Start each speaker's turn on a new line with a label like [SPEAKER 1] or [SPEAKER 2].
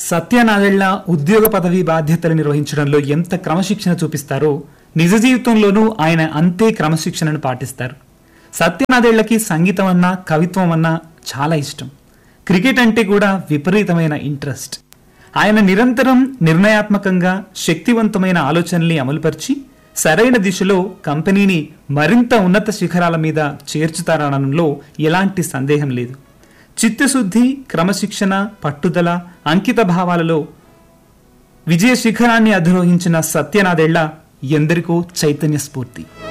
[SPEAKER 1] సత్యనాదెళ్ల ఉద్యోగ పదవి బాధ్యతలు నిర్వహించడంలో ఎంత క్రమశిక్షణ చూపిస్తారో నిజ జీవితంలోనూ ఆయన అంతే క్రమశిక్షణను పాటిస్తారు సత్యనాదెళ్లకి సంగీతం అన్నా కవిత్వం అన్నా చాలా ఇష్టం క్రికెట్ అంటే కూడా విపరీతమైన ఇంట్రెస్ట్ ఆయన నిరంతరం నిర్ణయాత్మకంగా శక్తివంతమైన ఆలోచనల్ని అమలుపరిచి సరైన దిశలో కంపెనీని మరింత ఉన్నత శిఖరాల మీద చేర్చుతారనడంలో ఎలాంటి సందేహం లేదు చిత్తశుద్ధి క్రమశిక్షణ పట్టుదల అంకిత భావాలలో విజయ శిఖరాన్ని అధిరోహించిన సత్యనాదెళ్ల ఎందరికో చైతన్య స్ఫూర్తి